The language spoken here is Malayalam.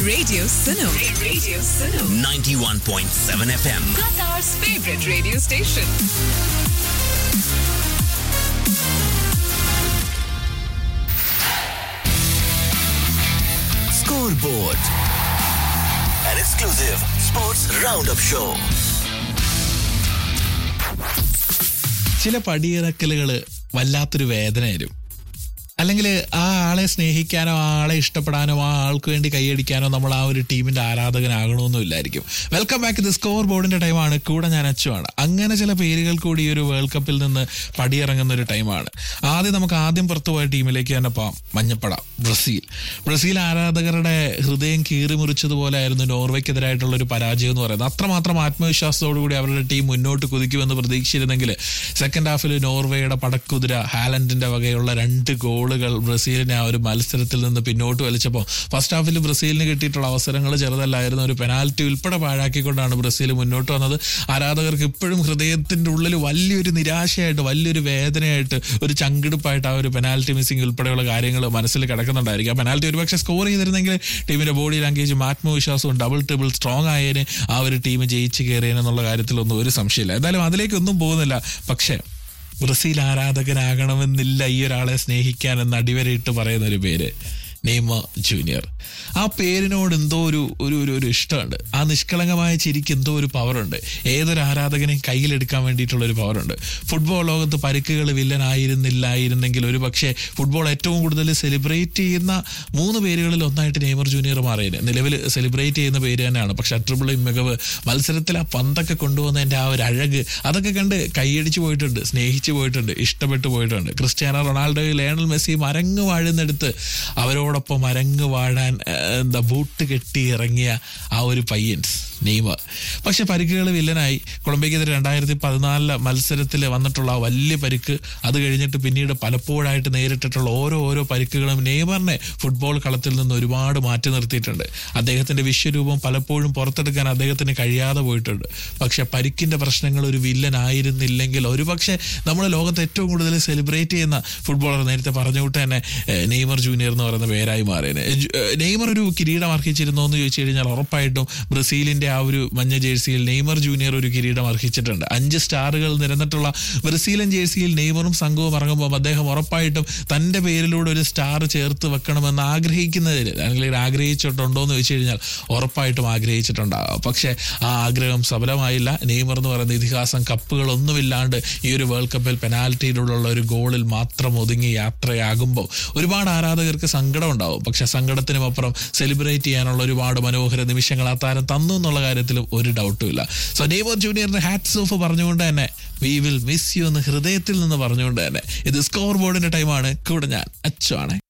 Radio Suno. Radio Suno. 91.7 FM. Qatar's favorite radio station. Scoreboard. An exclusive sports roundup show. ചില പടിയിറക്കലുകൾ വല്ലാത്തൊരു വേദന തരും അല്ലെങ്കിൽ ആ ആളെ സ്നേഹിക്കാനോ ആ ആളെ ഇഷ്ടപ്പെടാനോ ആ ആൾക്ക് വേണ്ടി കൈയടിക്കാനോ നമ്മൾ ആ ഒരു ടീമിന്റെ ആരാധകനാകണമെന്നും ഇല്ലായിരിക്കും വെൽക്കം ബാക്ക് ദി സ്കോർ ബോർഡിന്റെ ടൈമാണ് കൂടെ ഞാൻ അച്ചുവാണ് അങ്ങനെ ചില പേരുകൾ കൂടി ഈ ഒരു വേൾഡ് കപ്പിൽ നിന്ന് പടിയിറങ്ങുന്ന ഒരു ടൈമാണ് ആദ്യം നമുക്ക് ആദ്യം പുറത്തുപോയ ടീമിലേക്ക് തന്നെ പോവാം മഞ്ഞപ്പട ബ്രസീൽ ബ്രസീൽ ആരാധകരുടെ ഹൃദയം കീറി മുറിച്ചതുപോലെ ആയിരുന്നു നോർവേക്കെതിരായിട്ടുള്ള ഒരു പരാജയം എന്ന് പറയുന്നത് അത്രമാത്രം ആത്മവിശ്വാസത്തോടു കൂടി അവരുടെ ടീം മുന്നോട്ട് കുതിക്കുമെന്ന് പ്രതീക്ഷിച്ചിരുന്നെങ്കിൽ സെക്കൻഡ് ഹാഫിൽ നോർവേയുടെ പടക്കുതിര ഹാലൻഡിന്റെ വകയുള്ള രണ്ട് ഗോളുകൾ ബ്രസീലിനെ ആ ഒരു മത്സരത്തിൽ നിന്ന് പിന്നോട്ട് വലിച്ചപ്പോൾ ഫസ്റ്റ് ഹാഫിൽ ബ്രസീലിന് കിട്ടിയിട്ടുള്ള അവസരങ്ങൾ ചെറുതല്ലായിരുന്നു ഒരു പെനാൽറ്റി ഉൾപ്പെടെ പാഴാക്കിക്കൊണ്ടാണ് ബ്രസീൽ മുന്നോട്ട് വന്നത് ആരാധകർക്ക് ഇപ്പോഴും ഹൃദയത്തിന്റെ ഉള്ളിൽ വലിയൊരു നിരാശയായിട്ട് വലിയൊരു വേദനയായിട്ട് ഒരു ചങ്കിടുപ്പായിട്ട് ആ ഒരു പെനാൽറ്റി മിസ്സിംഗ് ഉൾപ്പെടെയുള്ള കാര്യങ്ങൾ മനസ്സിൽ കിടക്കുന്നുണ്ടായിരിക്കും ആ പെനാൽറ്റി ഒരുപക്ഷെ സ്കോർ ചെയ്തിരുന്നെങ്കിൽ ടീമിന്റെ ബോഡി ലാംഗ്വേജും ആത്മവിശ്വാസവും ഡബിൾ ട്രിപ്പിൾ സ്ട്രോങ് ആയതിന് ആ ഒരു ടീം ജയിച്ച് കയറിയെന്നുള്ള കാര്യത്തിലൊന്നും ഒരു സംശയമില്ല എന്തായാലും അതിലേക്കൊന്നും പോകുന്നില്ല പക്ഷേ ബ്രസീൽ ആരാധകനാകണമെന്നില്ല ഈ ഒരാളെ സ്നേഹിക്കാൻ എന്ന് അടിവരയിട്ട് പറയുന്ന ഒരു പേര് നെയ്മ ജൂനിയർ ആ പേരിനോട് എന്തോ ഒരു ഒരു ഒരു ഒരു ഇഷ്ടമുണ്ട് ആ നിഷ്കളങ്കമായ ചിരിക്ക് എന്തോ ഒരു പവറുണ്ട് ഏതൊരു ആരാധകനെയും കയ്യിലെടുക്കാൻ വേണ്ടിയിട്ടുള്ള ഒരു പവറുണ്ട് ഫുട്ബോൾ ലോകത്ത് പരിക്കുകൾ വില്ലനായിരുന്നില്ലായിരുന്നെങ്കിൽ ഒരു പക്ഷേ ഫുട്ബോൾ ഏറ്റവും കൂടുതൽ സെലിബ്രേറ്റ് ചെയ്യുന്ന മൂന്ന് പേരുകളിൽ ഒന്നായിട്ട് നെയ്മർ ജൂനിയർ മാറിയത് നിലവിൽ സെലിബ്രേറ്റ് ചെയ്യുന്ന പേര് തന്നെയാണ് പക്ഷെ ട്രിപ്പിൾ മികവ് മത്സരത്തിൽ ആ പന്തൊക്കെ കൊണ്ടുവന്നതിൻ്റെ ആ ഒരു അഴക് അതൊക്കെ കണ്ട് കൈയടിച്ചു പോയിട്ടുണ്ട് സ്നേഹിച്ചു പോയിട്ടുണ്ട് ഇഷ്ടപ്പെട്ടു പോയിട്ടുണ്ട് ക്രിസ്ത്യാനോ റൊണാൾഡോ ലയണൽ മെസ്സി മരങ്ങ് വാഴുന്നെടുത്ത് അവരോടൊപ്പം മരങ്ങ് വാഴാൻ ഏഹ്, എന്താ ബൂട്ട് കെട്ടി ഇറങ്ങിയ ആ ഒരു പയ്യൻസ് നെയ്മർ പക്ഷെ പരിക്കുകൾ വില്ലനായി കൊളംബിയക്കെതിരെ രണ്ടായിരത്തി പതിനാലിലെ മത്സരത്തിൽ വന്നിട്ടുള്ള ആ വലിയ പരിക്ക് അത് കഴിഞ്ഞിട്ട് പിന്നീട് പലപ്പോഴായിട്ട് നേരിട്ടിട്ടുള്ള ഓരോ ഓരോ പരിക്കുകളും നെയ്മറിനെ ഫുട്ബോൾ കളത്തിൽ നിന്ന് ഒരുപാട് മാറ്റി നിർത്തിയിട്ടുണ്ട് അദ്ദേഹത്തിന്റെ വിശ്വരൂപം പലപ്പോഴും പുറത്തെടുക്കാൻ അദ്ദേഹത്തിന് കഴിയാതെ പോയിട്ടുണ്ട് പക്ഷെ പരിക്കിന്റെ പ്രശ്നങ്ങൾ ഒരു വില്ലനായിരുന്നില്ലെങ്കിൽ ഒരുപക്ഷെ നമ്മുടെ ലോകത്ത് ഏറ്റവും കൂടുതൽ സെലിബ്രേറ്റ് ചെയ്യുന്ന ഫുട്ബോളർ നേരത്തെ പറഞ്ഞുകൊണ്ട് തന്നെ ഏഹ്, നെയ്മർ ജൂനിയർ എന്ന് പറയുന്ന പേരായി മാറിയത് നെയ്മർ ഒരു കിരീടം അർഹിച്ചിരുന്നോ എന്ന് ചോദിച്ചു കഴിഞ്ഞാൽ ഉറപ്പായിട്ടും ബ്രസീലിന്റെ ആ ഒരു മഞ്ഞ ജേഴ്സിയിൽ നെയ്മർ ജൂനിയർ ഒരു കിരീടം അർഹിച്ചിട്ടുണ്ട് അഞ്ച് സ്റ്റാറുകൾ നിരന്നിട്ടുള്ള ബ്രസീലൻ ജേഴ്സിയിൽ നെയ്മറും സംഘവും ഇറങ്ങുമ്പോൾ അദ്ദേഹം ഉറപ്പായിട്ടും തന്റെ പേരിലൂടെ ഒരു സ്റ്റാർ ചേർത്ത് വെക്കണമെന്ന് ആഗ്രഹിക്കുന്നതിൽ അല്ലെങ്കിൽ ആഗ്രഹിച്ചിട്ടുണ്ടോ എന്ന് ചോദിച്ചു കഴിഞ്ഞാൽ ഉറപ്പായിട്ടും ആഗ്രഹിച്ചിട്ടുണ്ടാകാം പക്ഷേ ആ ആഗ്രഹം സഫലമായില്ല നെയ്മർ എന്ന് പറയുന്ന ഇതിഹാസം കപ്പുകളൊന്നുമില്ലാണ്ട് ഈ ഒരു വേൾഡ് കപ്പിൽ പെനാൽറ്റിയിലുള്ള ഒരു ഗോളിൽ മാത്രം ഒതുങ്ങി യാത്രയാകുമ്പോൾ ഒരുപാട് ആരാധകർക്ക് സങ്കടം ഉണ്ടാവും പക്ഷെ സങ്കടത്തിനും അപ്പുറം സെലിബ്രേറ്റ് ചെയ്യാനുള്ള ഒരുപാട് മനോഹര നിമിഷങ്ങൾ ആ താരം തന്നു എന്നുള്ള കാര്യത്തിലും ഒരു ഡൗട്ടും ഇല്ല സോ നെയ്മർ ജൂനിയറിന്റെ ഹാറ്റ്സ് ഓഫ് പറഞ്ഞുകൊണ്ട് തന്നെ വി വിൽ മിസ് യു എന്ന് ഹൃദയത്തിൽ നിന്ന് പറഞ്ഞുകൊണ്ട് തന്നെ ഇത് സ്കോർ ബോർഡിന്റെ ടൈമാണ് കൂടെ ഞാൻ അച്ചുവാണ്